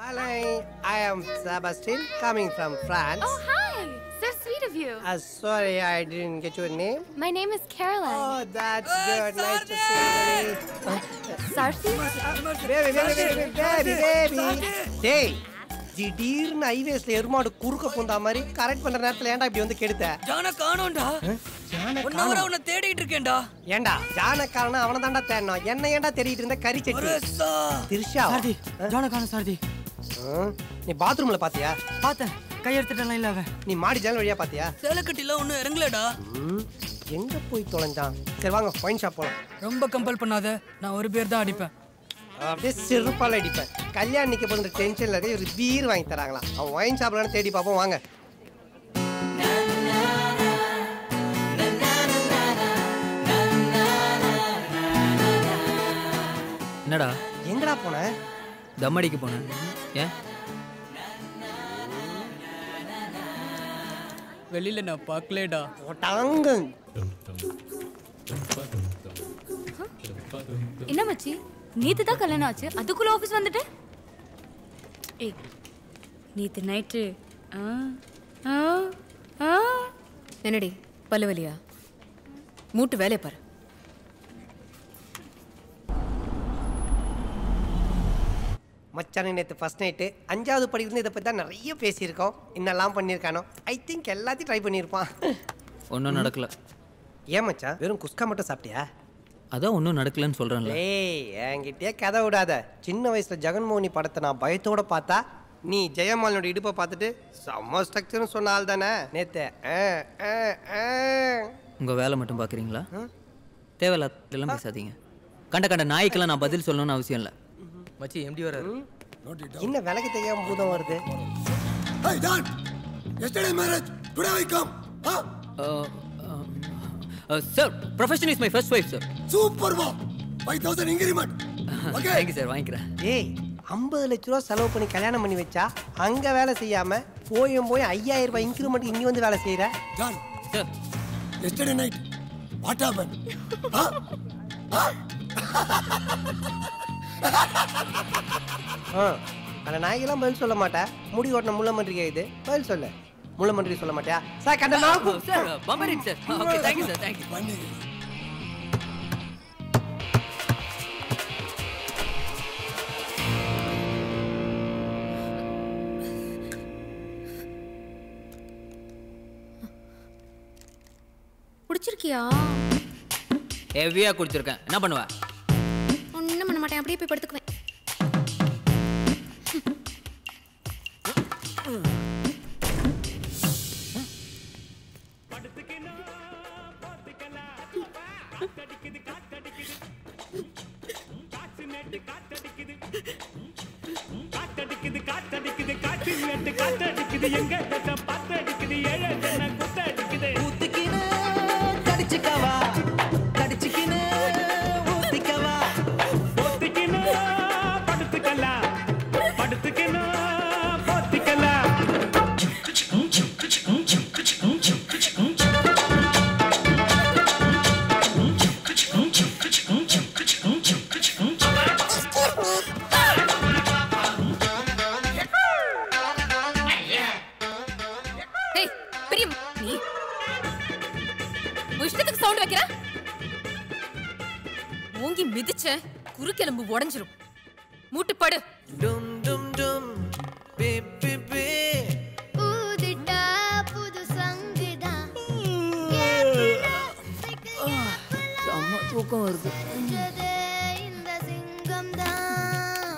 Hello, I am Sebastian coming from France. Oh, hi. So sweet of you. Uh, sorry, I didn't get your name. My name is Caroline. Oh, that's good. Nice to see you. Sarthi? Baby, baby, baby, baby, baby. டேய் திடீர்னு ஹைவேஸ்ல எருமாடு குறுக்க பூந்தா மாதிரி correct பண்ற நேரத்துல ஏன்டா இப்படி வந்து கெடுத்த ஜான காணோம்டா ஒன் ஹவர் அவனை தேடிட்டு இருக்கேன்டா ஏன்டா ஜானக்காரனா அவனை தான்டா தேடணும் என்ன ஏன்டா தேடிட்டு இருந்த கறி சட்னி ஒரேசா. திருஷா சாரதி ஜான காணும் சாரதி நீ பாத்ரூம்ல பாத்தியா பார்த்தேன் கையெடுத்துட்டேன் இல்ல அவன் நீ மாடி ஜன்னல் வழியா பாத்தியா சேலக்கட்டில ஒன்னும் இறங்கலடா ம், எங்க போய் தொலைஞ்சான் சரி வாங்க ஒயின் ஷாப் போலாம் ரொம்ப கம்பல் பண்ணாத நான் ஒரு பேர் தான் அடிப்பேன் அப்படியே செருப்பால் அடிப்பேன் கல்யாணம் நிக்க போகிற டென்ஷன்ல இருக்க ஒரு பீர் வாங்கி தராங்களா அவன் ஒயின் ஷாப்ல தேடி பார்ப்போம் வாங்க என்னடா எங்கடா போன தம் அடிக்க போனேன் ஏன் வெளியில நான் பார்க்கலடா போட்டாங்க என்ன மச்சி நேத்து தான் கல்யாணம் ஆச்சு அதுக்குள்ள ஆபீஸ் வந்துட்டு ஏய் நேத்து நைட்டு என்னடி பல்லு வலியா மூட்டு வேலையை பாரு மச்சானே நேற்று ஃபர்ஸ்ட் நைட்டு அஞ்சாவது படிக்கிறது இதை பற்றி தான் நிறைய பேசியிருக்கோம் என்னெல்லாம் பண்ணியிருக்கானோ ஐ திங்க் எல்லாத்தையும் ட்ரை பண்ணியிருப்பான் ஒன்றும் நடக்கல ஏன் மச்சான் வெறும் குஸ்கா மட்டும் சாப்பிட்டியா அதான் ஒன்றும் நடக்கலன்னு சொல்கிறேன்ல ஏய் என்கிட்டயே கதை விடாத சின்ன வயசுல ஜெகன்மோகினி படத்தை நான் பயத்தோட பார்த்தா நீ ஜெயமாலனோட இடுப்பை பார்த்துட்டு செம்ம ஸ்ட்ரக்சர்னு சொன்ன ஆள் தானே நேத்து ஆ, ஆ, ஆ. உங்கள் வேலை மட்டும் பார்க்குறீங்களா தேவையில்லாதெல்லாம் பேசாதீங்க கண்ட கண்ட நாய்க்கெல்லாம் நான் பதில் சொல்லணும்னு அவசியம் இல்லை மச்சி எம்டி வராரு என்ன விலைக்கு தெரியாம பூதம் வருது Hey, Dan! Yesterday marriage, today I come. Huh? Sir profession is my first wife sir Super wow! 5000 increment. Okay? Thank you sir வாங்கிக்கிறேன் ஏய் ஐம்பது லட்ச ரூபா செலவு பண்ணி கல்யாணம் பண்ணி வச்சா அங்க வேலை செய்யாம போயும் போய் ஐயாயிரம் ரூபாய் இன்க்ரிமெண்ட் இங்க வந்து வேலை செய்யற Dan, sir yesterday night, what happened? Huh? Huh? ஆ அந்த நாய்க்கெல்லாம் பதில் சொல்ல மாட்டேன் முடி ஓட்டின முள்ளமன்றி இது பதில் சொல்லு முள்ளமன்றி சொல்ல மாட்டியா சார் கண்ட நாக்கு சார் பம்பரிங் sir okay thank you sir thank you Funny. பிடிச்சிருக்கியா ஹெவியாக குடிச்சிருக்கேன் என்ன பண்ணுவேன் ஒன்றும் பண்ண மாட்டேன் அப்படியே போய் படுத்துக்குவேன் காத்தடிக்குது காத்தடிக்குது காத்து நட்டு காத்தடிக்குது எங்க தட்ட பாத்தடிக்குது ஏழ ஜன குத்தடிக்குது ஊத்திக்கினு கடிச்சுக்கவா கடிச்சுக்கினு ஊத்திக்கவா போத்திக்கணும் படுத்துக்கலாம் படுத்துக்கணும் போத்திக்கலாம் ஏய் பெரிய நீ உன் இஷ்டத்துக்கு சவுண்ட் வைக்கிற ஓங்கி மிதிச்ச குறுக்கெலும்பு உடைஞ்சிரும் மூட்டுப்படு டும் டும் டும் பி பி பி ஊதிட்டா புது சங்குதான் செம்ம தூக்கம் வருது இந்த சிங்கம் தான்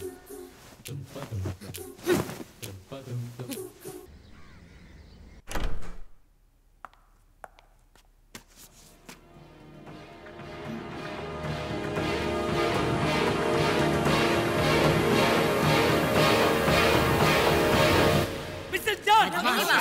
மிஸ்டர் ஜான்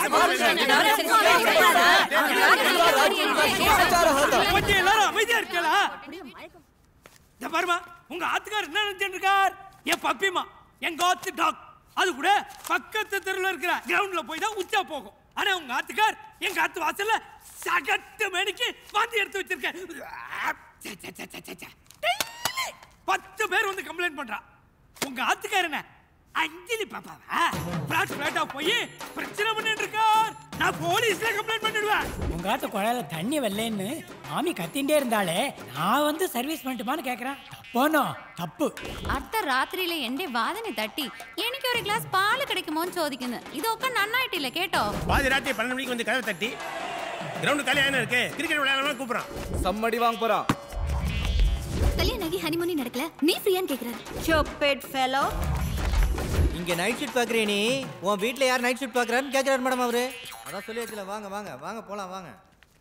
கொஞ்சம் எல்லாரும் அமைதியா இருக்கலாம் இந்த பாருமா உங்க ஆத்துக்கார் என்ன நினைச்சிட்டு இருக்கார் என் பப்பிமா எங்க ஆத்து டாக் அது கூட பக்கத்து தெருவில் இருக்கிற கிரவுண்ட்ல போய் தான் உச்சா போகும் ஆனா உங்க ஆத்துக்கார் எங்க ஆத்து வாசல்ல சகட்டு மணிக்கு வாந்தி எடுத்து வச்சிருக்கேன் சே, சே, சே, சே, சே, சே. Daily பத்து பேர் வந்து கம்ப்ளைண்ட் பண்றா உங்க ஆத்துக்கார் என்ன அஞ்சலி பாப்பாவா பிளாட் பிளாட்டா போய் பிரச்சனை பண்ணிட்டு இருக்கார் நான் போலீஸ்ல கம்ப்ளைண்ட் பண்ணிடுவேன் உங்க ஆத்து குழாயில தண்ணி வரலன்னு மாமி கத்திண்டே இருந்தாலே நான் வந்து சர்வீஸ் பண்ணட்டுமான்னு கேக்குறேன் தப்போனோ தப்பு അർദ്ധ രാത്രിയിലെ എന്റെ വാതിനെ തട്ടി എനിക്ക് ഒരു ഗ്ലാസ് പാല് കിടക്കുമോന്ന് ചോദിക്കുന്നു ഇതൊക്കെ നന്നായിട്ടില്ല കേട്ടോ பாதி ராத்திரி பன்னெண்டு மணிக்கு வந்து கதவை தட்டி கிரவுண்டு காலியான இருக்கு கிரிக்கெட் விளையாடலாம் கூப்பிடுறான் சம்மடி வாங்க போறான் கல்யாணம் ஆகி ஹனிமூனே நடக்கல நீ ஃப்ரீயான்னு கேக்குறாரு Stupid fellow. இங்க நைட் ஷிஃப்ட் பாக்குறே நீ உன் வீட்ல யார் நைட் ஷிஃப்ட் பாக்குறான்னு கேக்குறாரு மேடம் அவரு அதான் சொல்லியாச்சுல வாங்க வாங்க வாங்க போலாம் வாங்க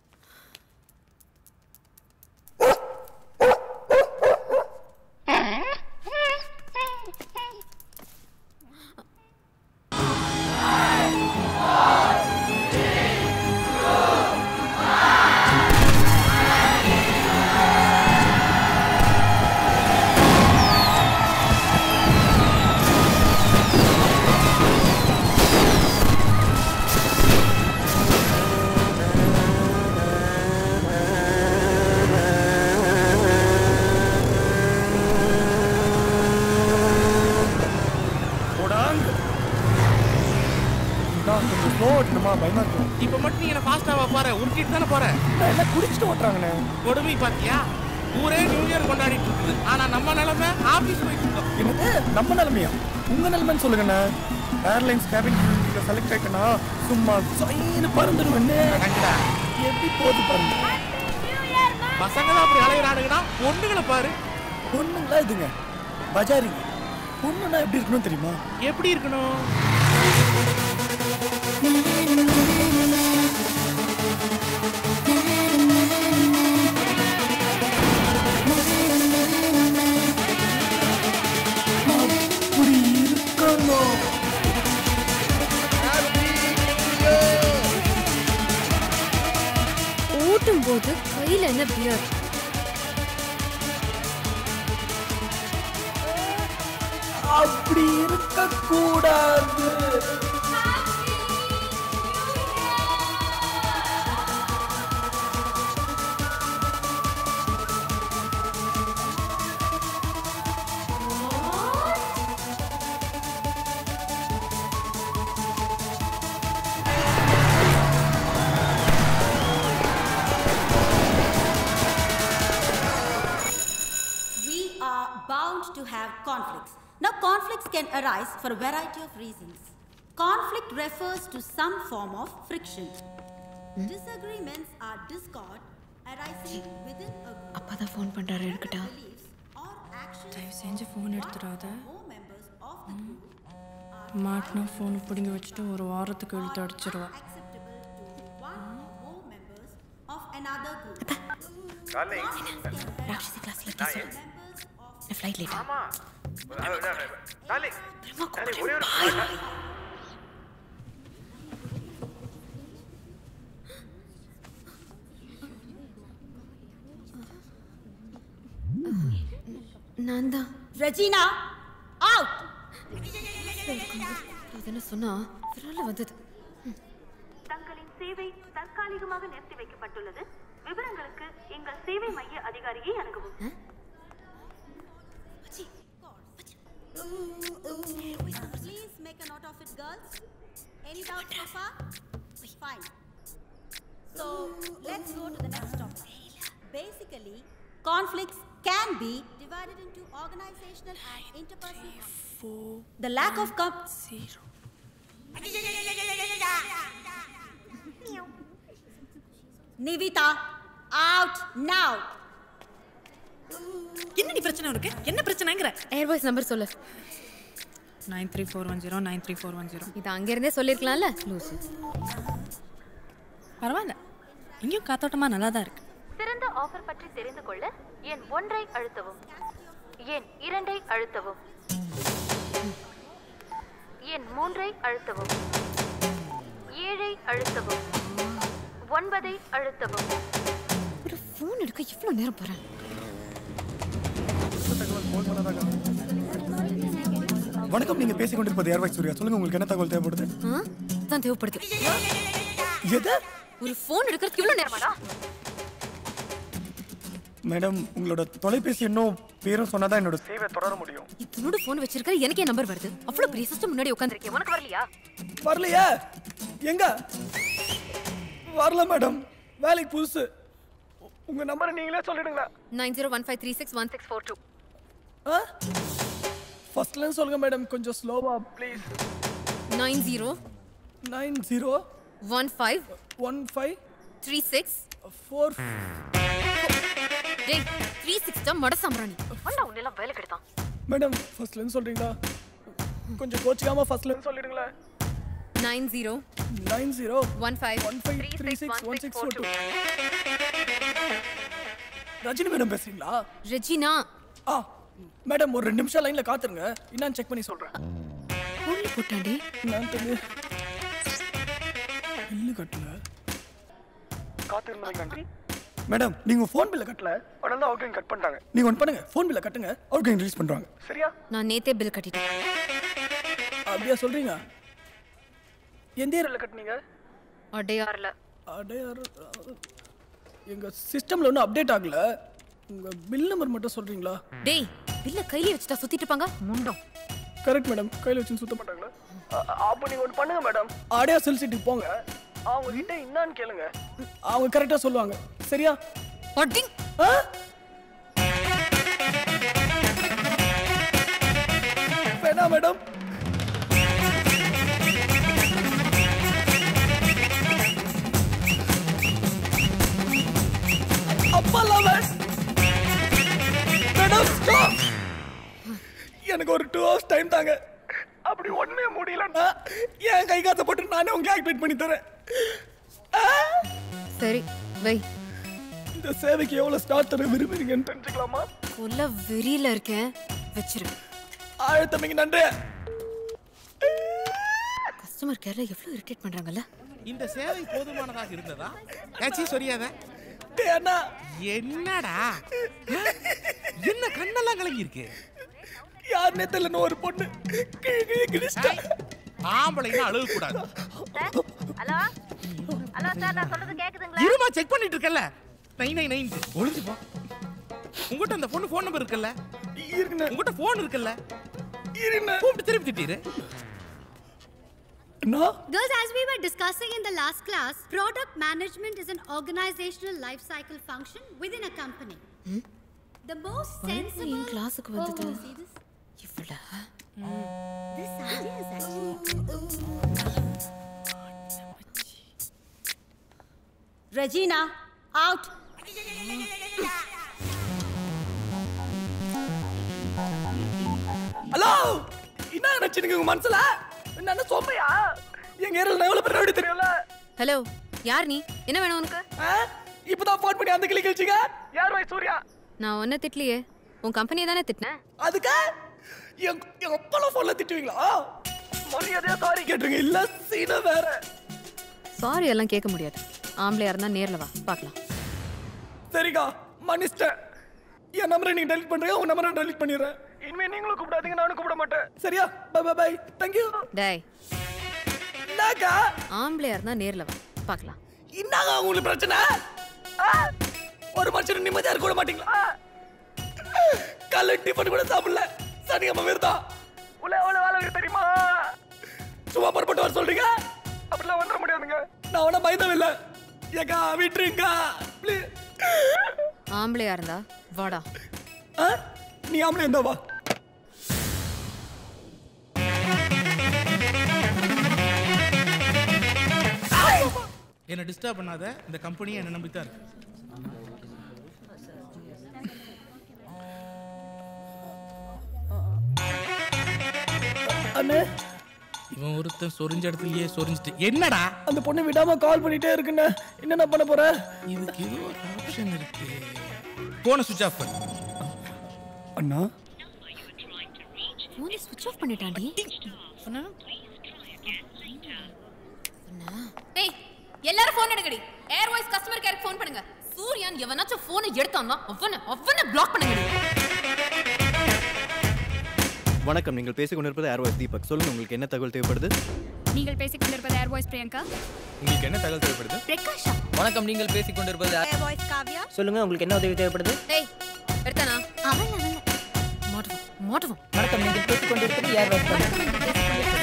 கொஞ்சம் ஸ்லோ ஓட்டணுமா பயமா இருக்கும் இப்ப மட்டும் நீ என்ன ஃபாஸ்டா போற உருட்டிட்டு தானே போற எல்லாம் குடிச்சிட்டு ஓட்டுறாங்கண்ணே கொடுமை பாத்தியா ஊரே நியூ இயர் கொண்டாடிட்டு இருக்குது ஆனா நம்ம நிலைமை ஆபீஸ் போயிட்டு இருக்கோம் என்னது நம்ம நிலைமையா உங்க நிலைமைன்னு சொல்லுங்கண்ணே ஏர்லைன்ஸ் கேபின் செலக்ட் ஆயிட்டனா சும்மா சைனு பறந்துடுவேண்ணே கண்டா எப்படி போகுது பாருங்க பசங்க தான் அப்படி அலையிறானுங்கன்னா பொண்ணுங்களை பாரு பொண்ணுங்களா இதுங்க பஜாரிங்க பொண்ணுனா எப்படி இருக்கணும் தெரியுமா எப்படி இருக்கணும் அப்படி இருக்கணும் ஓட்டும் போது கையில என்ன பியர் அப்படி இருக்க கூடாது We are bound to have conflicts. Now, conflicts can arise for a variety of reasons. Conflict refers to some form of friction. Disagreements are discord arising within a group. அப்பா தான் ஃபோன் பண்றாரு எடுக்கட்டா Beliefs or actions தயவு செஞ்சு phone எடுத்துடாத more members of the group மாட்டினா ஃபோனை பிடுங்கி வச்சுட்டு ஒரு வாரத்துக்கு இழுத்து அடிச்சிருவா acceptable to one or more members of another group. ராட்சசி கிளாஸ்ல பேசுறேன் ஃப்ளைட் லேட் நான் தான் Regina, out! அதென்ன சொன்னா விரல்ல வந்தது தங்களின் சேவை தற்காலிகமாக நிறுத்தி வைக்கப்பட்டுள்ளது விவரங்களுக்கு எங்கள் சேவை மைய அதிகாரியை அணுகவும் Please make a note of it, girls. Any doubts so far? Fine. So let's go to the next topic. Basically, conflicts can be divided into organizational and interpersonal. conflicts. The lack of com- Nivita, out now. என்னடி பிரச்சனை உனக்கு என்ன பிரச்சனைங்கிற Airvoice number சொல்லு nine three four one zero nine three four one zero இது அங்க இருந்தே சொல்லிருக்கலாம்ல லூசு பரவாயில்ல இங்கேயும் காத்தோட்டமா நல்லா தான் இருக்கு சிறந்த ஆஃபர் பற்றி தெரிந்து கொள்ள எண் ஒன்றை அழுத்தவும் எண் இரண்டை அழுத்தவும் எண் மூன்றை அழுத்தவும் ஏழை அழுத்தவும் ஒன்பதை அழுத்தவும் ஒரு ஃபோன் எடுக்க இவ்வளவு நேரம் போறேன் வணக்கம் நீங்க பேசிக் கொண்டிருப்பது ஏர்வாய் சூர்யா சொல்லுங்க உங்களுக்கு என்ன தகவல் தேவைப்படுது ஆ? தான் தேவைப்படுது எது ஒரு ஃபோன் எடுக்கிறதுக்கு இவ்வளவு நேரமாடா மேடம் உங்களோட தொலைபேசி இன்னும் பேரும் சொன்னாதான் என்னோட சேவை தொடர முடியும் இத்தனோட போன் வச்சிருக்க எனக்கே நம்பர் வருது அவ்வளவு பெரிய சிஸ்டம் முன்னாடி உட்காந்துருக்கேன் உனக்கு வரலையா வரலையா எங்க வரல மேடம் வேலைக்கு புதுசு உ- உங்க நம்பரை நீங்களே சொல்லிடுங்க nine zero one five three six one six four two ஃபர்ஸ்ட்ல சொல்லுங்க மேடம் கொஞ்சம் ஸ்லோவா please nine zero nine zero one five one five three six four டேய் த்ரீ சிக்ஸ் தான் மட சாம்பிராணி அண்ணா உன்னெல்லாம் வேலை கெடுத்தான் மேடம் ஃபர்ஸ்ட்ல சொல்றீங்களா கொஞ்சம் கோச்சிக்காம ஃபர்ஸ்ட்ல சொல்லிடுங்களேன் nine zero nine zero one five one five three six one six four two Rajini madam பேசுறீங்களா ரெஜினா ஆ மேடம் ஒரு ரெண்டு நிமிஷம் லைன்ல காத்துருங்க என்னன்னு செக் பண்ணி சொல்றேன் பொண்ணு போட்டாண்டி நான் தெரிஞ்சு பில்லு கட்டல காத்திருந்தாங்க மேடம் நீங்க ஃபோன் பில்ல கட்டல உடனே அவுட்கோயிங் கட் பண்ணிட்டாங்க நீங்க ஒன் பண்ணுங்க ஃபோன் பில்ல கட்டுங்க அவுட்கோயிங் ரிலீஸ் பண்றாங்க சரியா நான் நேத்தே பில் கட்டிட்டேன் அப்படியா சொல்றீங்க எந்த ஏரியால கட்டுனீங்க அடையாறுல அடையாறு எங்க சிஸ்டம்ல ஒன்றும் அப்டேட் ஆகல உங்க பில் நம்பர் மட்டும் சொல்றீங்களா டேய் பில்ல கையில வச்சுட்டா சுத்திட்டு இருப்பாங்க முண்டம் கரெக்ட் மேடம் கையில வச்சு சுத்த மாட்டாங்களா அப்போ நீங்க ஒன்று பண்ணுங்க மேடம் ஆடையா செல் சிட்டிக்கு போங்க அவங்க கிட்ட என்னன்னு கேளுங்க அவங்க கரெக்டா சொல்லுவாங்க சரியா அடிங் வேணா மேடம் அப்பா இல்லாம மேடம் ஸ்டாப் எனக்கு ஒரு டூ ஹவர்ஸ் டைம் தாங்க அப்படி ஒண்ணுமே முடியலன்னா என் கை காசை போட்டு நானே உங்களுக்கு ஆக்டிவேட் பண்ணி தரேன் சரி வை இந்த சேவைக்கு எவ்வளவு ஸ்டார்ட் தர விரும்புறீங்கன்னு தெரிஞ்சுக்கலாமா கொல்ல வெறியில இருக்கேன் வச்சிரு ஆழ்த்தமைக்கு நன்றி கஸ்டமர் கேர்ல எவ்வளவு இரிட்டேட் பண்றாங்கல்ல இந்த சேவை போதுமானதாக இருந்ததா ஏச்சி சொரியாத அண்ணா என்னடா என்ன கண்ணெல்லாம் கலங்கி இருக்கு யாருனே தெரியலன்னு ஒரு பொண்ணு கிழி கிழி கிழிச்சிட்டா ஆம்பளைங்க அழுக கூடாது ஹலோ ஹலோ சார் நான் சொல்றது கேக்குதுங்களா இருமா செக் பண்ணிட்டு இருக்கல நைன் நைன் நைன் ஒளிஞ்சு போ உங்ககிட்ட அந்த பொண்ணு ஃபோன் நம்பர் இருக்குல்ல இருக்குண்ணே உங்ககிட்ட ஃபோன் இருக்குல்ல இருக்குண்ணே கூப்பிட்டு திருப்பி திட்டிரு Girls, as we were discussing in the last class, product management is an organizational life cycle function within a company. The most sensible. என் கிளாஸுக்கு வந்தது Oh, see this? இவ்வள This idea is actually. Regina, out. Hello என்ன நினைச்சிருங்க உங்க மனசுல என்ன சோம்பையா எங்க ஏரியால எவ்வளவு பேர் ரவுடி தெரியும்ல ஹலோ யார் நீ என்ன வேணும் உனக்கு இப்பதான் ஃபோன் பண்ணி அந்த கிளி கிழிச்சிங்க யார் வை சூர்யா நான் ஒன்னும் திட்டலையே உன் கம்பெனியை தானே திட்டினேன் அதுக்கு என் என் அப்பளம் ஃபோன்ல திட்டுவீங்களா மரியாதையா சாரி கேட்டுருங்க இல்ல சீன வேற சாரி எல்லாம் கேட்க முடியாது ஆம்பளையா இருந்தா நேர்ல வா பார்க்கலாம் சரிக்கா மன்னிச்சிட்டேன் என் நம்பரை நீங்க டெலிட் பண்றீங்க உங்க நம்பரை டெலிட் பண்ணிடுறேன் இனிமே நீங்களும் கூப்பிடாதீங்க நானும் கூப்பிட மாட்டேன் சரியா பை பை பை தேங்க்யூ டேய் என்னக்கா ஆம்பளையா இருந்தா நேர்ல வா பார்க்கலாம் என்னங்க உங்களுக்கு பிரச்சனை ஆ? ஒரு மனுஷன் நிம்மதியா இருக்க விட மாட்டீங்களா காலை டிஃபன் கூட சாப்பிடல சனிக்கிழமை விருதா உள்ள எவ்வளவு வேலை இருக்கு தெரியுமா சும்மா புறப்பட்டு வர சொல்றீங்க அப்படிலாம் வந்துட முடியாதுங்க நான் உன பயந்தவில்லை ஏக்கா விட்டுருங்கக்கா ப்ளீஸ் ஆம்பளையா இருந்தா வாடா நீ ஆம்பளை இருந்தா வா என்ன டிஸ்டர்ப் பண்ணாத இந்த கம்பெனி என்ன நம்பி தான் இருக்கு அண்ணே இவன் ஒருத்தன் சொரிஞ்ச இடத்துலயே சொரிஞ்சிட்டு என்னடா அந்த பொண்ணு விடாம கால் பண்ணிட்டே இருக்குண்ணே என்னென்ன பண்ண போற இதுக்கு ஏதோ ஒரு ஆப்ஷன் இருக்கு போன சுவிட்ச் ஆஃப் பண்ணு அண்ணா ஃபோனை ஸ்விட்ச் ஆஃப் பண்ணிட்டான்டி சொன்னா ஏய் எல்லாரும் ஃபோன் எடுங்கடி ஏர்வாய்ஸ் கஸ்டமர் கேருக்கு ஃபோன் பண்ணுங்க சூர்யான் எவனாச்சும் ஃபோனை எடுத்தான்னா அவனை அவனை பிளாக் பண்ணுங்கடி வணக்கம் நீங்கள் பேசிக் கொண்டிருப்பது ஏர்வாய்ஸ் தீபக் சொல்லுங்க உங்களுக்கு என்ன தகவல் தேவைப்படுது நீங்கள் பேசிக் கொண்டிருப்பது ஏர் வாய்ஸ் பிரியங்கா உங்களுக்கு என்ன தகவல் தேவைப்படுது பிரகாஷா வணக்கம் நீங்கள் பேசிக் கொண்டிருப்பது Air voice Kavya. சொல்லுங்க உங்களுக்கு என்ன உதவி தேவைப்படுது டேய் எடுத்தானா அவன் அவன் மாட்டுவோம் மாட்டுவோம் வணக்கம் நீங்கள் பேசிக் கொண்டிருப்பது யார் வாய்ஸ்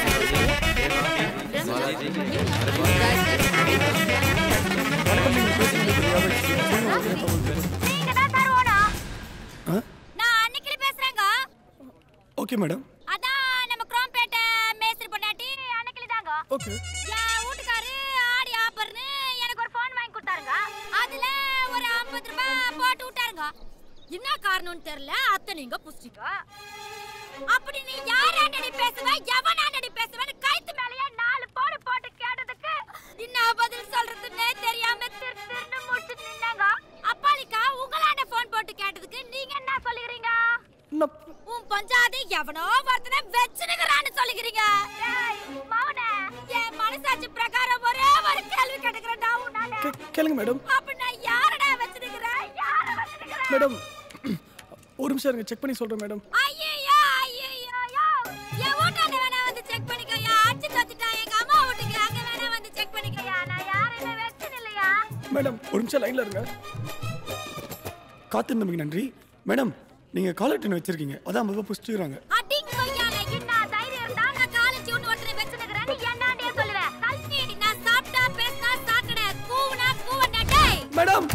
நான் அன்னைக்கு பேசுறேங்க ஓகே மேடம் அதான் நம்ம குரோம்பேட்டை மேஸ்திரி பொண்டாட்டி அன்னைக்கு தாங்க ஓகே என் வீட்டுக்காரு ஆடி ஆப்பர்னு எனக்கு ஒரு ஃபோன் வாங்கி கொடுத்தாருங்க அதுல ஒரு 50 ரூபாய் போட்டு விட்டாருங்க என்ன காரணம்னு தெரியல அத்தை நீங்க புடிச்சிங்க அப்படி நீ யாராண்டடி பேசுவ எவனாண்டடி பேசுவன்னு கைத்து மேலயே நாலு போடு போட்டு கேட்டதுக்கு என்ன பதில் சொல்றதுன்னே தெரியாம திரு திருன்னு முடிச்சிட்டு நின்னாங்க அப்பாலிக்கா உங்களாண்ட ஃபோன் போட்டு கேட்டதுக்கு நீங்க என்ன சொல்லுகிறீங்க உன் பஞ்சாதி எவனோ ஒருத்தனை வச்சுனுக்குறான்னு சொல்லுகிறீங்க டேய், மவனே, என் மனசாட்சி பிரகாரம் ஒரே ஒரு கேள்வி கேட்டுக்கிறேன்டா உன்னால. கேளுங்க மேடம் அப்ப நான் யாரடா வச்சுனுக்குறேன்? யார வச்சுனுக்குறேன்? மேடம் ஒரு நிமிஷம் இருங்க செக் பண்ணி சொல்றேன் மேடம் ஐயையோ, ஐயையோ, யோ. என் வீட்டாண்ட வேணா வந்து check பண்ணிக்கோயா. அடிச்சு தோத்துட்டா எங்க அம்மா வீட்டுக்கு, அங்க வேணா வந்து check பண்ணிக்கோயா. நான் யாரையுமே வச்சுன்னு இல்லையா? மேடம் ஒரு நிமிஷம் லைன்ல இருங்க காத்திருந்தமைக்கு நன்றி மேடம் நீங்க காலர் டின் வச்சிருக்கீங்க அதான் ஐம்பது ரூபாய் புடிச்சுக்கிறாங்க அடிங்க கொய்யால, என்ன தைரியம் இருந்தா நான் காலேஜ் ஒண்ணு ஒருத்தனை வச்சுனுக்குறேன். நீ என்னாண்டே சொல்லுவ? கல்பி, நான் சாப்பிட்டா பேசினா சாக்கடை, கூவுனா கூவண்டா, டேய். மேடம்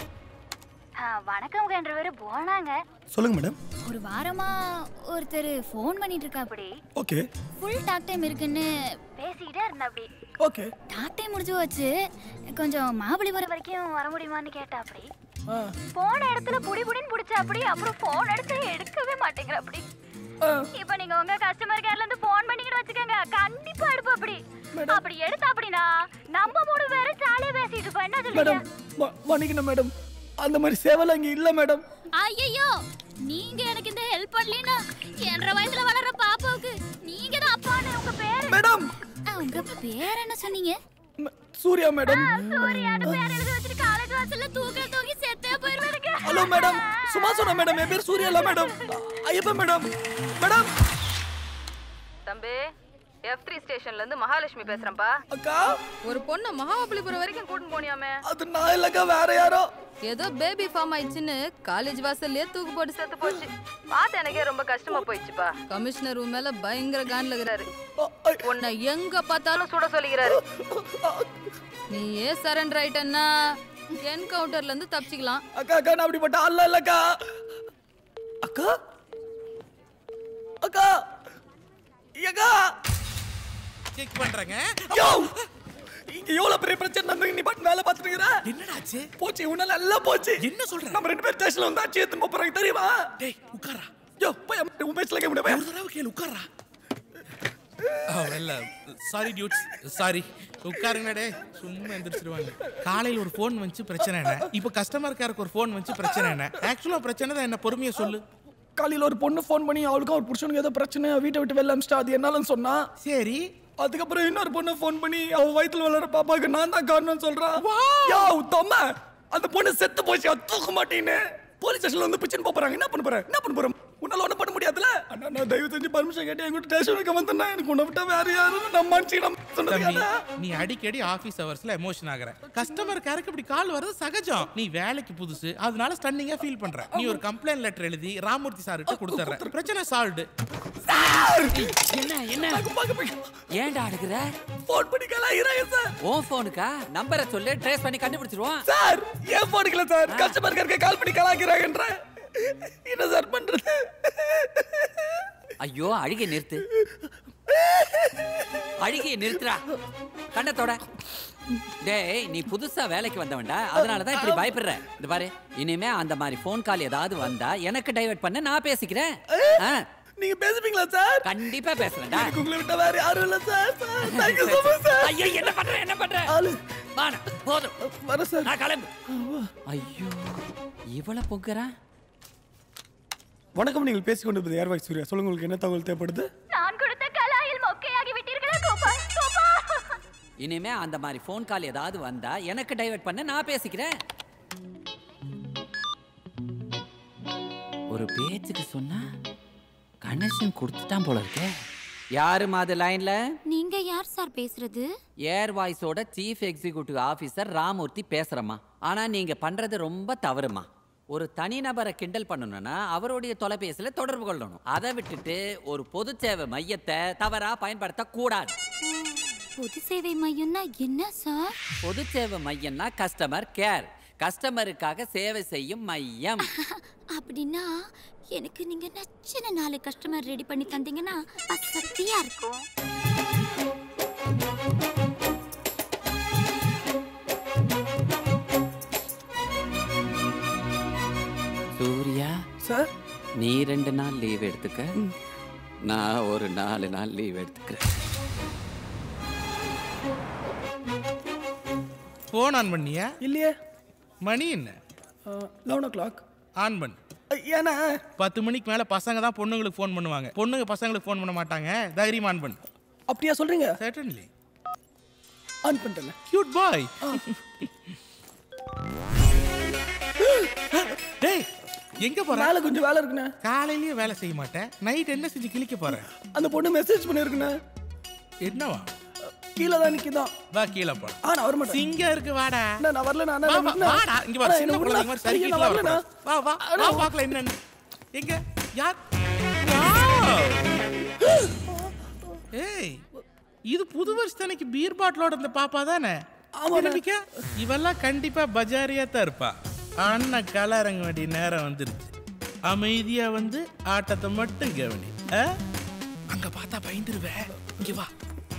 வணக்கம் என்றவர் போனாங்க சொல்லுங்க மேடம் ஒரு வாரமா ஒருத்தர் ஃபோன் பண்ணிட்டு இருக்கா அப்படி ஓகே ஃபுல் டாக் டைம் இருக்குன்னு பேசிக்கிட்டே இருந்தா அப்படி ஓகே டாக் டைம் முடிஞ்சு வச்சு கொஞ்சம் மாபலிபுரம் வரைக்கும் வர முடியுமான்னு கேட்டா அப்படி போன இடத்துல புடி புடின்னு புடிச்சா அப்படி அப்புறம் போன் எடுத்து எடுக்கவே மாட்டேங்கிற அப்படி இப்போ நீங்க உங்க கஸ்டமர் கேர்ல இருந்து போன் பண்ணிக்கிட்டு வச்சுக்கோங்க கண்டிப்பா எடுப்போம் அப்படி அப்படி எடுத்த அப்படின்னா நம்ம மூணு பேரும் ஜாலியா பேசிட்டு இருப்போம் என்ன மேடம் சொல்லுங்க ம- மன்னிக்கணும் மேடம் அந்த மாதிரி சேவலாம் இங்க இல்ல மேடம் ஐயோ நீங்க எனக்கு இந்த ஹெல்ப் பண்ணலனா என்ற வயசுல வளர பாப்பாவுக்கு நீங்க தான் அப்பான்னு உங்க பேர் மேடம் உங்க பேர் என்ன சொன்னீங்க சூர்யா மேடம் சூர்யான்னு பேர் எழுதி வச்சிட்டு காலேஜ் வாசல்ல தூக்க தூக்கி செத்தே போயிருவேனுங்க ஹலோ மேடம் சும்மா சொன்ன மேடம் என் பேர் சூர்யா இல்ல மேடம் ஐயப்பா மேடம் மேடம் தம்பி எஃப் த்ரீ ஸ்டேஷன்ல இருந்து மகாலட்சுமி பேசுறேன்ப்பா அக்கா ஒரு பொண்ணு மகாபலிபுரம் வரைக்கும் கூட்டின்னு போனியாமே அது நான் இல்லக்கா வேற யாரோ ஏதோ பேபி ஃபார்ம் ஆயிடுச்சுன்னு காலேஜ் வாசல்லயே தூக்கு போட்டு செத்து போச்சு பார்த்து எனக்கே ரொம்ப கஷ்டமா போயிடுச்சுப்பா கமிஷனர் உன் மேல பயங்கர கான்ல இருக்கிறாரு உன்னை எங்க பார்த்தாலும் சுட சொல்லிக்கிறாரு நீ ஏன் சரண்டர் ஆயிட்டன்னா என்கவுண்டர்ல இருந்து தப்பிச்சுக்கலாம் அக்கா அக்கா நான் அப்படிப்பட்ட ஆள் இல்லக்கா அக்கா அக்கா அக்கா செக் பண்றேங்க யோ இங்க எவ்வளவு பெரிய பிரச்சனை நடந்து நீ பாட்டு வேலை பார்த்துட்டு இருக்கிற என்னடாச்சு போச்சு உன்னால எல்லாம் போச்சு என்ன சொல்ற நம்ம ரெண்டு பேரும் ஸ்டேஷன்ல வந்து ஆச்சு எடுத்து போறாங்க தெரியுமா டேய் உட்காரா யோ போய் அம்மா, உன் பேசல கேட்க முடியாது ஒரு தடவை கேளு உட்காரா இல்ல சாரி டியூட்ஸ் சாரி உட்காருங்க டே சும்மா எந்திரிச்சிருவாங்க காலையில் ஒரு ஃபோன் வந்துச்சு பிரச்சனை என்ன இப்போ கஸ்டமர் கேருக்கு ஒரு ஃபோன் வந்துச்சு பிரச்சனை என்ன ஆக்சுவலாக பிரச்சனை தான் என்ன பொறுமையா சொல்லு காலையில ஒரு பொண்ணு ஃபோன் பண்ணி அவளுக்கும் அவர் புருஷனுக்கு ஏதோ பிரச்சனை வீட்டை விட்டு வெளில அமிச்சிட்டா அது என்னாலன்னு சொன்னா சரி அதுக்கப்புறம் இன்னொரு பொண்ணு ஃபோன் பண்ணி அவ வயித்துல வளர பாப்பாக்கு நான் தான் காரணம் சொல்றா யோ தொம்ம அந்த பொண்ணு செத்து போச்சு அது தூக்க மாட்டேன்னு போலீஸ் ஸ்டேஷன்ல வந்து பிச்சுன்னு போறாங்க என்ன பண்ண போறேன் என்ன பண்ண போறேன் உன்னால ஒண்ணும் பண்ண முடியாதுல அண்ணா நான் தயவு செஞ்சு பர்மிஷன் கேட்டு எங்க ஸ்டேஷனுக்கு வந்தேன்னா எனக்கு உன்னை விட்டா வேற யாரும் நம்ம மனுஷன் சொன்னது தம்பி கேட்டா? நீ அடிக்கடி ஆபீஸ் ஹவர்ஸ்ல எமோஷன் ஆகுற கஸ்டமர் கேருக்கு இப்படி கால் வர்றது சகஜம் நீ வேலைக்கு புதுசு அதனால ஸ்டன்னிங்கா ஃபீல் பண்ற நீ ஒரு கம்ப்ளைண்ட் லெட்டர் எழுதி ராமூர்த்தி சார் கிட்ட கொடுத்துற பிரச்சனை சால்வ்டு என்ன என்ன ஏன்டா அடுக்குற ஃபோன் பண்ணி கலாயிறாங்க சார் உன் ஃபோனுக்கா நம்பரை சொல்லு ட்ரேஸ் பண்ணி கண்டுபிடிச்சிருவோம் சார் ஏன் போடுக்கல சார் கஸ்டமர் கேருக்கு கால் பண்ணி கலாக்கிறாங்கன்ற என்ன சார் பண்றது ஐயோ அழுகை நிறுத்து அழுகையை நிறுத்துறா கண்ணத்தோட டேய் நீ புதுசா வேலைக்கு வந்தவன்டா அதனால தான் இப்படி பயப்படுற இந்த பாரு இனிமே அந்த மாதிரி ஃபோன் கால் ஏதாவது வந்தா எனக்கு டைவர்ட் பண்ண நான் பேசிக்கிறேன் ஆ, நீங்க பேசுவீங்களா சார் கண்டிப்பா பேசுறேன்டா எனக்கு உங்களை விட்டா வேற யாரும் இல்ல sir thank you so much sir ஐயோ என்ன பண்ற என்ன பண்ற ஆளு வாடா போதும் வர சார் நான் கிளம்பு ஐயோ இவள பொங்குறா வணக்கம் நீங்கள் பேசிக் கொண்டிருப்பது ஏர்வாய் சூர்யா சொல்லுங்க உங்களுக்கு என்ன தகவல் தேவைப்படுது நான் கொடுத்த கலாயில் மொக்கையாகி விட்டீர்களா கோபால் கோபால் இனிமே அந்த மாதிரி ஃபோன் கால் ஏதாவது வந்தா எனக்கு டைவர்ட் பண்ண நான் பேசிக்கிறேன் ஒரு பேச்சுக்கு சொன்னா கனெக்ஷன் கொடுத்துட்டான் போல இருக்கே யாருமா அது லைன்ல நீங்க யார் சார் பேசுறது ஏர் வாய்ஸோட சீஃப் எக்ஸிக்யூட்டிவ் ஆஃபீஸர் ராமூர்த்தி பேசுறேம்மா ஆனா நீங்க பண்றது ரொம்ப தவறுமா ஒரு தனிநபரை கிண்டல் பண்ணணும்னா அவருடைய தொலைபேசியில தொடர்பு கொள்ளணும் அதை விட்டுட்டு ஒரு பொது சேவை மையத்தை தவறா பயன்படுத்த கூடாது பொது சேவை மையம்னா என்ன சார் பொது சேவை மையம்னா கஸ்டமர் கேர் கஸ்டமருக்காக சேவை செய்யும் மையம் அப்படின்னா எனக்கு நீங்க நச்சின நாலு கஸ்டமர் ரெடி பண்ணி தந்தீங்கன்னா அசக்தியா இருக்கும் சூர்யா சார் நீ ரெண்டு நாள் லீவ் எடுத்துக்க நான் ஒரு நாலு நாள் லீவ் எடுத்துக்கிறேன் ஃபோன் ஆன் பண்ணியா இல்லையே மணி என்ன லெவன் ஓ கிளாக் ஆன் பண்ணு ஏன்னா பத்து மணிக்கு மேல பசங்க தான் பொண்ணுங்களுக்கு ஃபோன் பண்ணுவாங்க பொண்ணுங்க பசங்களுக்கு ஃபோன் பண்ண மாட்டாங்க தைரியமா ஆன் பண்ணு அப்படியா சொல்றீங்க சர்டன்லி ஆன் பண்ணிட்டேன் கியூட் பாய் டேய் எங்க போற வேலை கொஞ்சம் வேலை இருக்குண்ணே காலையிலயே வேலை செய்ய மாட்டேன் நைட் என்ன செஞ்சு கிழிக்க போற அந்த பொண்ணு மெசேஜ் பண்ணிருக்குண்ணே என்னவா கீழே தான் நிக்கிதான் வா கீழே போ ஆ நான் வர மாட்டேன் சிங்கம் இருக்கு வாடா அண்ணா, நான் வரல நான் வா, வா, வாடா இங்க வா சின்ன குழந்தைங்க மாதிரி சரி நான் வரல வா வா வா பார்க்கல என்னன்னு எங்க யார் Wow! ஏய் இது புது வருஷத்தனைக்கு பீர் பாட்டிலோட இந்த பாப்பா தானே நினைக்க இவெல்லாம் கண்டிப்பா பஜாரியா தான் இருப்பா அண்ணன் கலரங்க வேண்டிய நேரம் வந்துருச்சு அமைதியா வந்து ஆட்டத்தை மட்டும் கவனி ஆ? அங்க பார்த்தா பயந்துருவே இங்க வா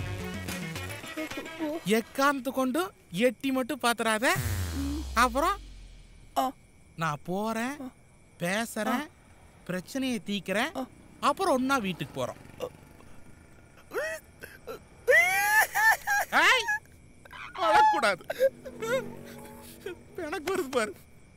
எக்காந்து கொண்டு எட்டி மட்டும் பாத்துறாத அப்புறம் நான் போறேன் பேசுறேன் பிரச்சனையை தீக்கிறேன் அப்புறம் ஒன்னா வீட்டுக்கு போறோம் ஏய், அழக்கூடாது எனக்கு வருது பாரு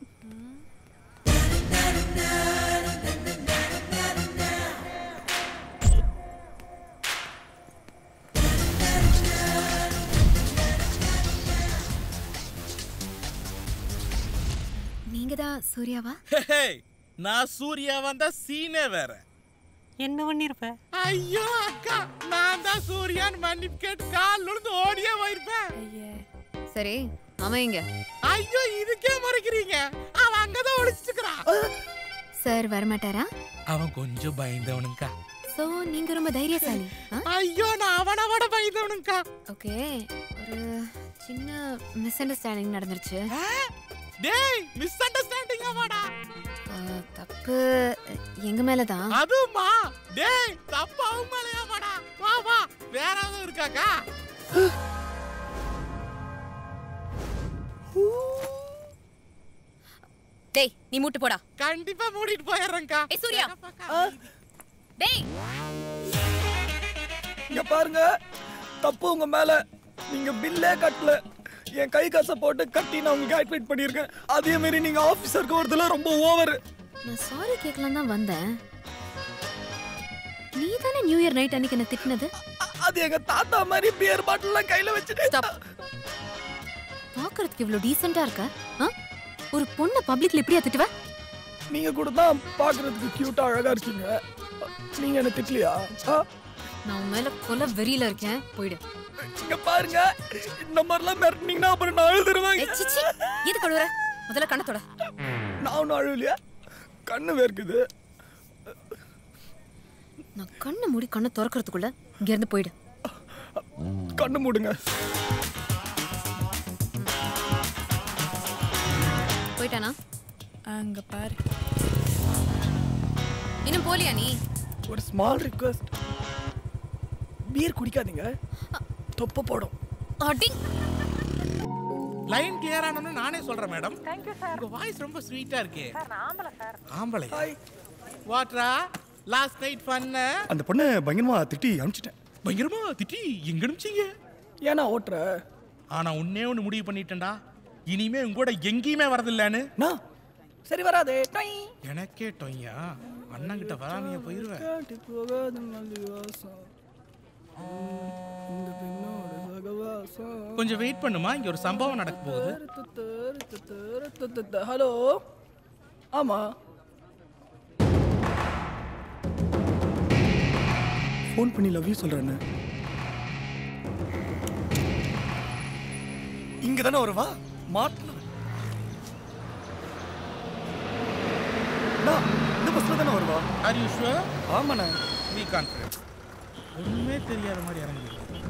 நீங்க தான் சூர்யாவா ஹே, நான் சூர்யா வந்தா சீனே வேற என்ன பண்ணிருப்ப ஐயோ அக்கா நான் தான் சூர்யான்னு மன்னிப்பு கேட்டு கால் விழுந்து ஓடியே போயிருப்பேன் சரி அவன் எங்க ஐயோ இதுக்கே மறைக்கிறீங்க அவன் அங்கதான் ஒளிச்சிருக்கிறான் சார் வரமாட்டாரா அவன் கொஞ்சம் பயந்தவனுக்கா சோ நீங்க ரொம்ப தைரியசாலி ஐயோ நான் அவனை விட பயந்தவனுக்கா ஓகே ஒரு சின்ன மிஸ் அண்டர்ஸ்டாண்டிங் நடந்துருச்சு டேய் மிஸ் அண்டர்ஸ்டாண்டிங் ஆமாடா ஆ, தப்பு எங்க மேல தான் அதுமா டேய் தப்பு அவன் மேலயாமாடா வா வா வேற எதுவும் இருக்காக்கா டேய் நீ மூட்டு போடா கண்டிப்பா மூடிட்டு போயிடுறேன்க்கா ஏய் சூர்யா டேய் இங்க பாருங்க தப்பு உங்க மேல நீங்க பில்லே கட்டல என் கை காசை போட்டு கட்டி நான் உங்களுக்கு ஆக்டிவேட் பண்ணியிருக்கேன் அதே மாதிரி நீங்க ஆபீசருக்கு வரதுல ரொம்ப ஓவர் நான் சாரி கேட்கலாம் தான் வந்தேன் நீ தானே நியூ இயர் நைட் அன்னைக்கு என்ன திட்டினது அது எங்க தாத்தா மாதிரி பியர் பாட்டில்லாம் கையில வச்சுட்டு பார்க்கறதுக்கு இவ்வளவு டீசெண்டா இருக்க ஆ? ஒரு பொண்ணை பப்ளிக்ல எப்படியா திட்டுவ நீங்க கூட தான் பாக்குறதுக்கு கியூட்டா அழகா இருக்கீங்க நீங்க என்ன திட்டலையா ஆ? நான் உன் மேல கொலை வெறியில இருக்கேன் போயிடு இங்க பாருங்க இந்த மாதிரிலாம் மிரட்டினீங்கன்னா அப்புறம் நான் எழுதுருவேன் ஏய், சிச்சி எது கழுவுற முதல்ல கண்ணத்தோட நான் ஒன்றும் அழுவலையா கண்ணு வேர்க்குது நான் கண்ணை மூடி கண்ணை திறக்கிறதுக்குள்ள இங்க இருந்து போயிடு கண்ணு மூடுங்க போயிட்டானா அங்க பாரு இன்னும் போலியா நீ ஒரு ஸ்மால் ரிக்வெஸ்ட் பீர் குடிக்காதீங்க தொப்பை போடும் அடி லைன் கிளியர் ஆனன்னு நானே சொல்றேன் மேடம் உங்க வாய்ஸ் ரொம்ப ஸ்வீட்டா இருக்கே ஆம்பளை வாட்ரா லாஸ்ட் நைட் பண்ண அந்த பொண்ணு பயங்கரமா திட்டி அனுப்பிச்சிட்டேன் பயங்கரமா திட்டி எங்க அனுப்பிச்சீங்க ஏன்னா ஓட்டுற ஆனா உன்னே ஒண்ணு முடிவு பண்ணிட்டேன்டா இனிமே உங்க கூட எங்கேயுமே வரதில்லன்னு சரி வராதே எனக்கே டொய்யா அண்ணன் கிட்ட வராமையா போயிருவேன் காட்டி போகாத மல்லிவாசம் இந்த பெண்ணோட சகவாசம் கொஞ்சம் வெயிட் பண்ணுமா இங்க ஒரு சம்பவம் நடக்க போகுது ஹலோ ஆமா ஃபோன் பண்ணி லவ் யூ சொல்றேன்னு இங்க தானே வருவா மாட்டணும் அண்ணா, இந்த பஸ்ல தானே வருவா ஆர் யூ ஷுவர் ஆமாண்ணே பி கான்ஃபிடன்ட் ஒண்ணுமே தெரியாத மாதிரி இறங்கி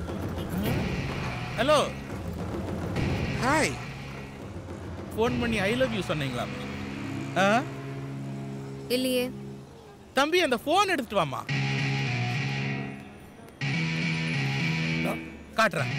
ஹலோ ஹாய் ஃபோன் பண்ணி ஐ லவ் யூ சொன்னீங்களா ஆ இல்லையே தம்பி அந்த ஃபோன் எடுத்துட்டு வாமா காட்டுறேன்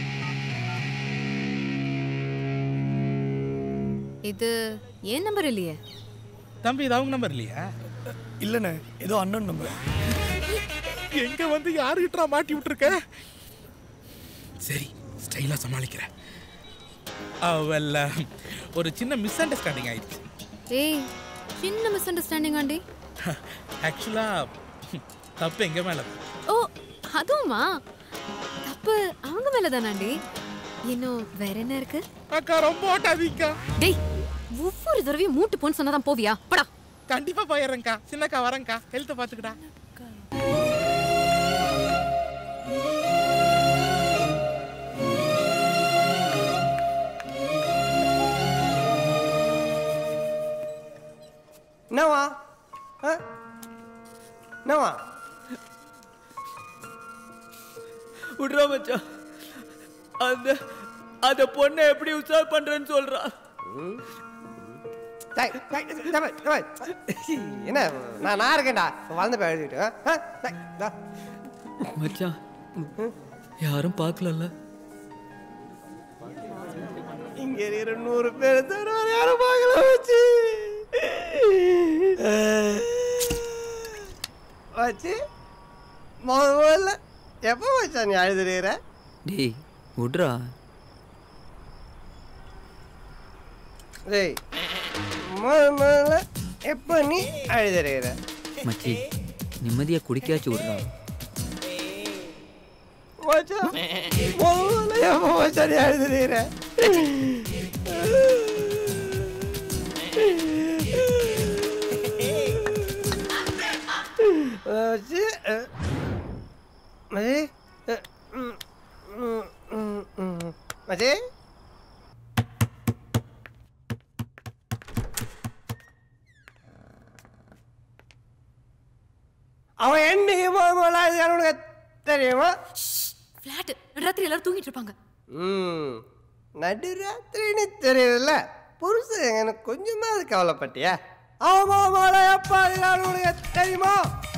இது ஏன் நம்பர் இல்லையே தம்பி இது அவங்க நம்பர் இல்லையா இல்லண்ணே ஏதோ அண்ணன் நம்பர் எங்க வந்து யாருக்கிட்டா மாட்டி விட்டுருக்க சரி ஸ்டைலா சமாளிக்கிறேன் அவல்ல ஒரு சின்ன மிஸ் அண்டர்ஸ்டாண்டிங் ஆயிடுச்சு ஏய் சின்ன மிஸ் அண்டர்ஸ்டாண்டிங் ஆண்டி ஆக்சுவலா தப்பு எங்க மேல ஓ அதுவுமா தப்பு அவங்க மேல தானாண்டி இன்னும் வேற என்ன இருக்கு அக்கா ரொம்ப ஓட்டாதீக்கா டேய் ஒவ்வொரு தடவையும் மூட்டு போன்னு சொன்னாதான் போவியா படா கண்டிப்பா போயிடுறேன்க்கா சின்னக்கா வரேன்க்கா ஹெல்த்தை பாத்துக்கடா என்னவா ஆ? என்னவா விட்றா மச்சான் அந்த அந்த பொண்ணை எப்படி உசார் பண்றேன்னு சொல்றா டேய், டேய், டேய், டேய், டேய். என்ன நான் நான் இருக்கேன்டா வளர்ந்து போய் எழுதிட்டு ஆ? ஆ? டேய், டா. மச்சான் யாரும் பார்க்கலல்ல இங்க இருக்கிற நூறு பேர் தவிர வேற யாரும் பார்க்கல வச்சு வச்சு முதல்ல எப்போ வச்சா நீ அழுதுறீர டேய் விட்றா டேய் முதல் முதல்ல எப்போ நீ அழுதுறீர மச்சி நிம்மதியா குடிக்காச்சு விட்றா வச்சா முதல்ல எப்போ வச்சா நீ அழுதுறீர வச்சு மதி மதி அவன் என்னைக்கு முதல்ல அழுதுறான்னு உனக்கு தெரியுமா ஃபிளாட் ராத்திரி எல்லாரும் தூங்கிட்டு இருப்பாங்க ம் நடுராத்திரின்னு தெரியுதுல்ல புருஷன் எங்கன்னு கொஞ்சமாவது கவலைப்பட்டியா ஆமா மாலை அப்பா அழுதுறான்னு உனக்கு தெரியுமா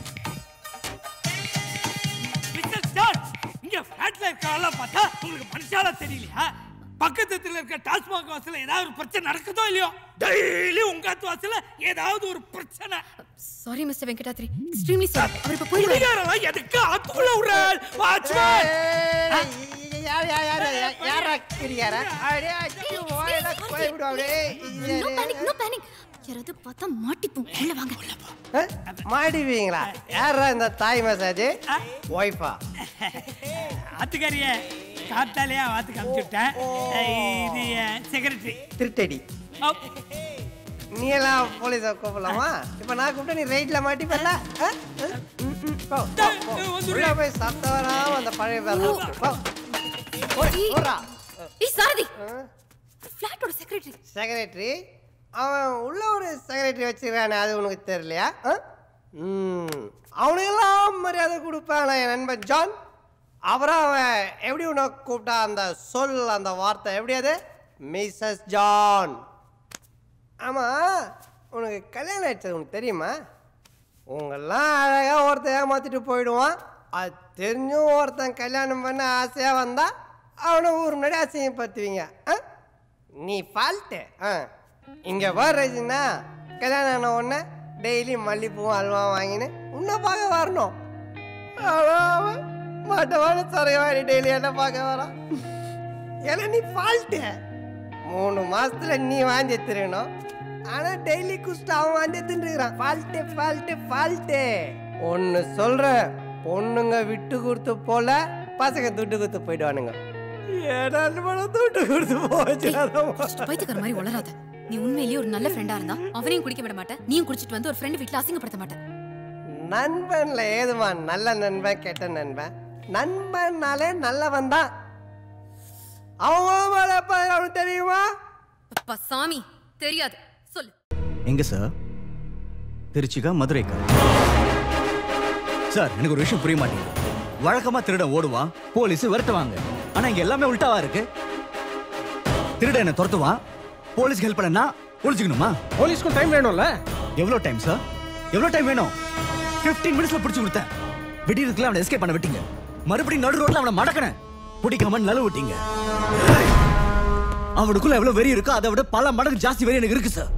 மிஸ்டர் ஸ்டார் இங்க ஃபிளாட்ல இருக்க ஆளா பார்த்தா உங்களுக்கு மனுஷாலா தெரியலையா பக்கத்து தெருல இருக்க டாஸ்மாக் வாசல்ல ஏதாவது ஒரு பிரச்சனை நடக்குதோ இல்லையோ டெய்லி உங்க ஆத்து வாசல்ல ஏதாவது ஒரு பிரச்சனை sorry mister Venkatadri extremely sorry அவர் இப்ப போயிடுவாரு குடிகாரன் எதுக்கு ஆத்துக்குள்ள விடுறாள் வாட்ச்மேன் யார் யார் யார் யார் யாரா கிரியாரா அடே அச்சு வாயில போய் விடு அப்படியே நோ பேனிக் நோ பேனிக் யாராவது பார்த்தா மாட்டிப்போம் உள்ள வாங்க மாடிவீங்களா யாரா இந்த தாய் மசாஜ் ஒய்ஃபா ஆத்துக்காரிய காத்தாலேயே வாத்துக்கு அனுப்பிச்சுட்டேன் இது செக்ரட்டரி திருட்டடி நீ எல்லாம் போலீஸை கூப்பிடலாமா இப்ப நான் கூப்பிட்டு நீ ரைட்ல மாட்டிப்பல்ல ஆ? ஆ? ம், ம், போ, போ, போ. உள்ள போய் சத்தம் வராம அந்த பழைய வேலை போ. ஓடி, ஓடுறா. ஏய் சாரதி ஃபிளாட்டோட செக்ரட்டரி செக்ரட்டரி அவன் உள்ள ஒரு செக்ரட்டரி வச்சிருக்கானே அது உனக்கு தெரியலையா ஆ? ம் அவனுக்கெல்லாம் மரியாதை கொடுப்பான் என் நண்பன் ஜான் அப்புறம் அவன் எப்படி உனக்கு கூப்பிட்டா அந்த சொல் அந்த வார்த்தை எப்படி அது மிஸ்ஸஸ் ஜான் ஆமாம் உனக்கு கல்யாணம் ஆயிடுச்சது உனக்கு தெரியுமா உங்கெல்லாம் அழகாக ஒருத்தன் ஏமாத்திட்டு போயிடுவான் அது தெரிஞ்சும் ஒருத்தன் கல்யாணம் பண்ண ஆசையாக வந்தா அவனை ஊர் முன்னாடி அசிங்கப்படுத்துவீங்க ஆ நீ ஃபால்ட்டு ஆ இங்கே வர்றதுன்னா கல்யாணம் ஆன உடனே டெய்லி மல்லிப்பூவும் அல்வா வாங்கின்னு உன்னை பார்க்க வரணும் அவன் அவன் மாட்ட வாட சரைவாடி டெய்லி என்ன பார்க்க வரான் ஏன்னா நீ ஃபால்ட்டு மூணு மாசத்துல நீ வாந்தி திருக்கணும் ஆனா டெய்லி குஸ்ட் அவன் வாந்தி தின்றுக்கிறான் ஃபால்ட்டு ஃபால்ட்டு ஃபால்ட்டு ஒன்னு சொல்றேன் பொண்ணுங்க விட்டு கொடுத்து போல பசங்க துட்டு கொடுத்து போயிடுவானுங்க ஏடாண்டு படம் துட்டு கொடுத்து போச்சு பைத்தியக்கார மாதிரி உளராத நீ உண்மையிலேயே ஒரு நல்ல ஃப்ரெண்டா இருந்தா அவனையும் குடிக்க விட மாட்டேன் நீயும் குடிச்சிட்டு வந்து ஒரு ஃப்ரெண்ட் வீட்ல அசிங்கப்படுத்த மாட்டேன் நண்பன்ல ஏதுமா நல்ல நண்பன் கெட்ட நண்பன் நண்பன்னாலே நல்லவன் தான் அவன் மேல பாரு, அவனுக்கு தெரியுமா அப்பா சாமி தெரியாது சொல்லு எங்க சார் திருச்சிக்கா மதுரைக்கா சார் எனக்கு ஒரு விஷயம் புரிய மாட்டேங்குது வழக்கமா திருடன் ஓடுவான் போலீஸ் விரட்டுவாங்க ஆனா இங்க எல்லாமே உல்டாவா இருக்கு திருடன் என்ன துரத்துவான் போலீஸ் ஹெல்ப் பண்ணா ஒளிச்சுக்கணுமா போலீஸ்க்கும் டைம் வேணும்ல எவ்வளவு டைம் சார் எவ்வளவு டைம் வேணும் 15 மினிட்ஸ்ல பிடிச்சு கொடுத்தேன் விடியறதுக்குள்ள அவனை எஸ்கேப் பண்ண விட்டீங்க மறுபடியும் நடு ரோட்ல அவனை மடக்கணும் பிடிக்காம நழுவு விட்டீங்க அவனுக்குள்ள எவ்வளவு வெறி இருக்கோ அதை விட பல மடங்கு ஜாஸ்தி வெறி எனக்கு இருக்கு சார்